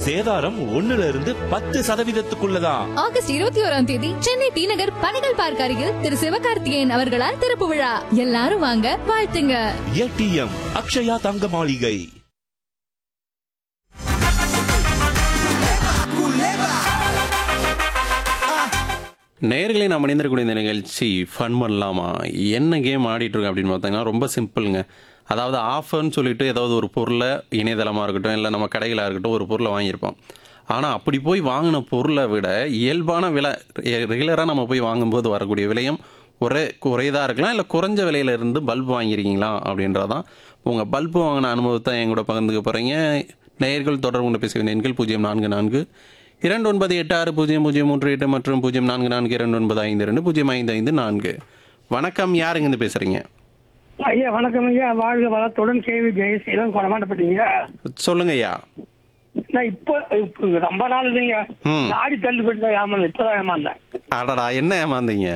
சேதாரம் ஒண்ணுல இருந்து பத்து சதவீதத்துக்குள்ளதான் ஆகஸ்ட் இருபத்தி ஓராம் தேதி சென்னை டி நகர் பனைகள் பார்க் அருகில் திரு சிவகார்த்திகேயன் அவர்களால் திறப்பு விழா எல்லாரும் வாங்க வாழ்த்துங்க ஏடிஎம் அக்ஷயா தங்க மாளிகை நேர்களை நாம் இணைந்திருக்கக்கூடிய இந்த நிகழ்ச்சி ஃபன் பண்ணலாமா என்ன கேம் ஆடிட்டு இருக்கோம் அப்படின்னு பார்த்தீங்கன்னா ரொம்ப சிம்பிளுங்க அதாவது ஆஃபர்னு சொல்லிட்டு ஏதாவது ஒரு பொருளை இணையதளமாக இருக்கட்டும் இல்லை நம்ம கடைகளாக இருக்கட்டும் ஒரு பொருளை வாங்கியிருப்போம் ஆனால் அப்படி போய் வாங்கின பொருளை விட இயல்பான விலை ரெகுலராக நம்ம போய் வாங்கும்போது வரக்கூடிய விலையும் ஒரே குறையதாக இருக்கலாம் இல்லை குறைஞ்ச விலையில இருந்து பல்ப் வாங்கியிருக்கீங்களா அப்படின்றதான் உங்கள் பல்பு வாங்கின அனுபவத்தை என் கூட பகிர்ந்துக்க போகிறீங்க நேயர்கள் தொடர்பு கொண்டு பேச வேண்டிய எண்கள் பூஜ்ஜியம் நான்கு நான்கு இரண்டு ஒன்பது எட்டு ஆறு பூஜ்ஜியம் பூஜ்ஜியம் மூன்று எட்டு மற்றும் பூஜ்ஜியம் நான்கு நான்கு இரண்டு ஒன்பது ஐந்து ரெண்டு பூஜ்ஜியம் ஐந்து ஐந்து நான்கு வணக்கம் யாருங்க இருந்து பேசுறீங்க ஐயா வணக்கம் ஐயா வாழ்க வளத்துடன் கேவி ஜெயசீலம் கொடமாட்டப்பட்டீங்க சொல்லுங்க ஐயா நான் இப்போ இப்போ ரொம்ப நாள் இல்லைங்க ம். ஆடி தள்ளி போட்டு ஏமாந்தேன் இப்பதான் ஏமாந்தேன் அடடா என்ன ஏமாந்தீங்க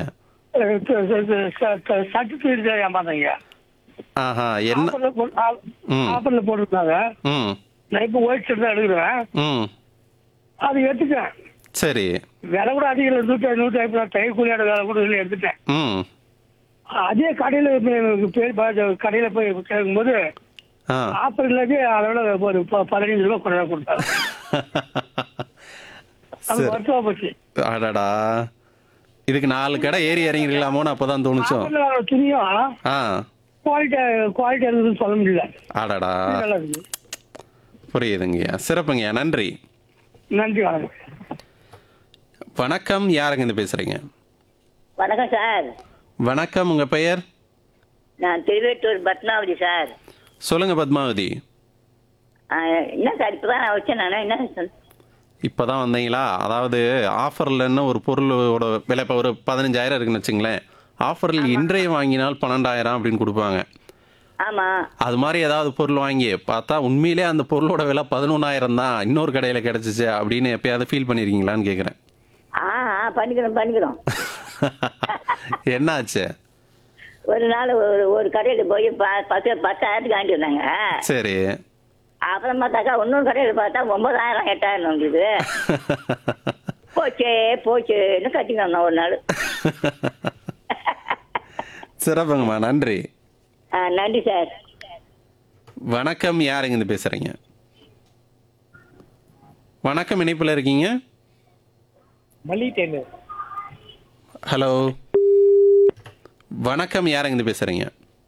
சர்டிபிகேட் ஏமாந்தேங்க ஆஹா என்ன ஆஃபர்ல போட்டு ம். ஆஃபர்ல போட்டிருந்தாங்க ம் நான் இப்போ ஒயிட் ஷர்ட் தான் எடுக்கிறேன் ம் அது எடுத்துட்டேன் சரி விலை கூட அதிகம் இல்லை நூற்றி நூற்றி ஐம்பது தை கூலியோட விலை கூட இல்லை எடுத்துட்டேன் ம் அதே கடையில் பேர் பார்த்து கடையில் போய் கேட்கும்போது ஆ ஆஃபர் இல்லாத அதோட ஒரு ப- பதினஞ்சு ரூபா குறையா கொடுத்தாங்க அது சரி வருஷம் போச்சு அடடா இதுக்கு நாலு கடை ஏறி இறங்கிருக்கலாமோன்னு அப்பதான் தோணுச்சோம் ஆஃபர்ல வர துணியும் ஆ குவாலிட்டி குவாலிட்டி இருக்குதுன்னு சொல்ல முடியல அடடா நல்லா இருக்குது புரியுதுங்கய்யா சிறப்புங்கய்யா நன்றி நன்றி வணக்கம் வணக்கம் யாருங்க இருந்து பேசுறீங்க வணக்கம் சார் வணக்கம் உங்க பெயர் நான் திருவேட்டூர் பத்மாவதி சார் சொல்லுங்க பத்மாவதி ஆ, என்ன சார் இப்போ தான் நான் வச்சேன் நான் என்ன சார் இப்போதான் வந்தீங்களா அதாவது ஆஃபர்லன்னு ஒரு பொருளோட விலை இப்போ ஒரு பதினஞ்சாயிரம் இருக்குன்னு வச்சுங்களேன் ஆஃபரில் இன்றைய வாங்கினால் பன்னெண்டாயிரம் அப்படின்னு கொடுப்பாங்க ஆமாம் அது மாதிரி ஏதாவது பொருள் வாங்கி பார்த்தா உண்மையிலே அந்த பொருளோட விலை பதினொன்றாயிரம் தான் இன்னொரு கடையில் கிடச்சிச்சு அப்படின்னு எப்பயாவது ஃபீல் பண்ணியிருக்கீங்களான்னு கேட்குறேன் ஆ ஆ பண்ணிக்கிறோம் பண்ணிக்கிறோம் என்னாச்சு ஒரு நாள் ஒரு ஒரு கடையில் போய் ப பத்து பத்தாயிரத்துக்கு வாங்கிட்டு வந்தாங்க சரி அப்புறம் பார்த்தாக்கா இன்னொரு கடையில் பார்த்தா ஒன்பதாயிரம் எட்டாயிரம் வந்தது போச்சே போச்சேன்னு கட்டிங்க வந்தோம் ஒரு நாள் சிறப்புங்கம்மா நன்றி ஆ நன்றி சார் வணக்கம் யாருங்க இருந்து பேசுறீங்க வணக்கம் இணைப்பில் இருக்கீங்க மல்லிட்டேன்னு ஹலோ வணக்கம் யாருங்க இருந்து பேசுறீங்க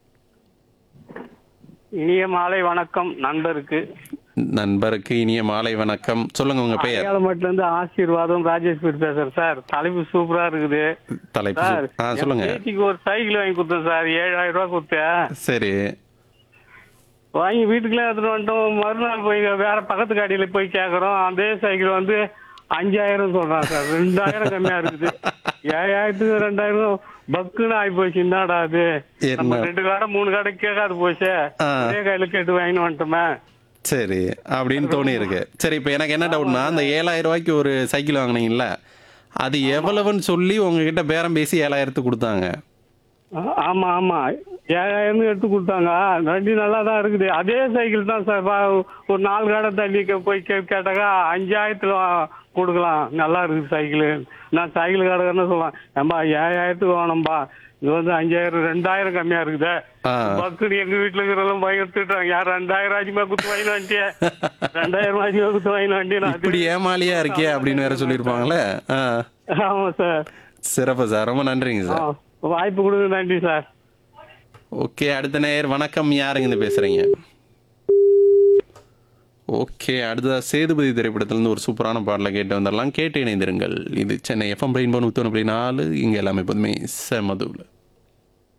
இனிய மாலை வணக்கம் நண்பருக்கு நண்பருக்கு இனிய மாலை வணக்கம் சொல்லுங்க உங்க பெயர் அடையாளமட்டில இருந்து ஆசீர்வாதம் ராஜேஷ் பேர் பேசுறேன் சார் தலைப்பு சூப்பரா இருக்குது தலைப்பு சார் ஆ என் சொல்லுங்க பேத்திக்கு ஒரு சைக்கிள் வாங்கி கொடுத்தேன் சார் ஏழாயிரம் ரூபாய் கொடுத்தேன் சரி வாங்கி வீட்டுக்குள்ளே எடுத்துட்டு வந்துட்டோம் மறுநாள் போய் வேற பக்கத்து கடையில போய் கேக்குறோம் அதே சைக்கிள் வந்து அஞ்சாயிரம் சொல்றான் சார் ரெண்டாயிரம் கம்மியா இருக்குது ஏழாயிரத்துக்கு ரெண்டாயிரம் பக்குன்னு ஆகி போச்சு என்னடா அது என்ன? நம்ம ரெண்டு கடை மூணு கடை கேட்காது போச்சே ஆ. ஒரே கையில கேட்டு வாங்கிட்டு வந்துட்டோமே சரி அப்படின்னு தோணி இருக்கு சரி இப்போ எனக்கு என்ன டவுட்னா அந்த ஏழாயிரம் ரூபாய்க்கு ஒரு சைக்கிள் வாங்குனீங்கல்ல அது எவ்வளவுன்னு சொல்லி உங்ககிட்ட பேரம் பேசி ஏழாயிரத்துக்கு கொடுத்தாங்க ஆ- ஆமா ஆமா ஏழாயிரம் எடுத்து கொடுத்தாங்க வண்டி நல்லா தான் இருக்குது அதே சைக்கிள் தான் சார் வா- ஒரு நாலு கடை தள்ளி கே- போய் கே கேட்டாக்கா அஞ்சாயிரத்துல வா- கொடுக்கலாம் நல்லா இருக்குது சைக்கிள் நான் சைக்கிள் கடைக்காரன்னு சொல்லுவேன் ஏம்பா ஏழாயிரத்துக்கு வேணும்பா இது வந்து அஞ்சாயிரம் ரெண்டாயிரம் கம்மியா இருக்குதே ஆ. பக்குனு எங்க வீட்டுல இருக்கிறவங்க பயம் எடுத்துட்டாங்க யார் ரெண்டாயிரம் ஆச்சுமா குத்து வாங்கி வந்துட்டியே ரெண்டாயிரம் ஆச்சுமா குத்து வாங்கி வந்துட்டு நான் இப்படி ஏமாலியா இருக்கே அப்படின்னு வேற சொல்லியிருப்பாங்களே ஆ ஆமா சார் சிறப்பு சார் ரொம்ப நன்றிங்க ஆ, சார் வாய்ப்பு கொடுங்க நன்றி சார் ஓகே அடுத்த நேர் வணக்கம் யாருங்க இருந்து பேசுறீங்க ஓகே அடுத்த சேதுபதி திரைப்படத்திலிருந்து ஒரு சூப்பரான பாடலை கேட்டு வந்துடலாம் கேட்டு இணைந்திருங்கள் இது சென்னை எஃப்எம் ரெயின்போ நூற்றி ஒன்று நாலு இங்கே எல்லாமே எப்போதுமே செமதுவில்